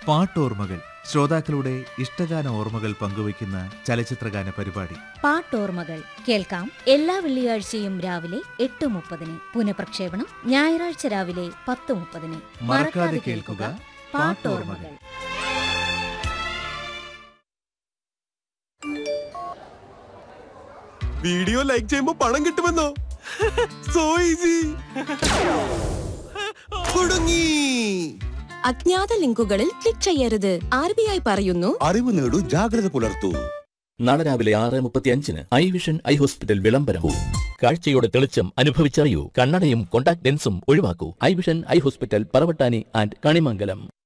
പാട്ടോർമ്മകൾ ശ്രോതാക്കളുടെ ഇഷ്ടഗാന ഓർമ്മകൾ പങ്കുവയ്ക്കുന്ന ചലച്ചിത്രഗാന പരിപാടി പാട്ടോർമ്മകൾ കേൾക്കാം എല്ലാ വെള്ളിയാഴ്ചയും രാവിലെ എട്ട് മുപ്പതിന് പുനഃപ്രക്ഷേപണം ഞായറാഴ്ച രാവിലെ പത്ത് മുപ്പതിന് മറക്കാതെ കേൾക്കുക പാട്ടോർമ്മകൾ വീഡിയോ ലൈക്ക് ചെയ്യുമ്പോ പണം കിട്ടുമെന്നോ സോ ഈസി കുടുങ്ങി അജ്ഞാത ലിങ്കുകളിൽ ക്ലിക്ക് ചെയ്യരുത് ആർ ബി ഐ പറയുന്നു അറിവ് നേടൂ ജാഗ്രത പുലർത്തൂ നാളെ രാവിലെ ആറ് മുപ്പത്തി അഞ്ചിന് ഐ വിഷൻ ഐ ഹോസ്പിറ്റൽ വിളംബരവും കാഴ്ചയുടെ തെളിച്ചം അനുഭവിച്ചറിയൂ കണ്ണടയും കോണ്ടാക്ട് ലെൻസും ഒഴിവാക്കൂ eye vision eye hospital Paravattani and Kanimangalam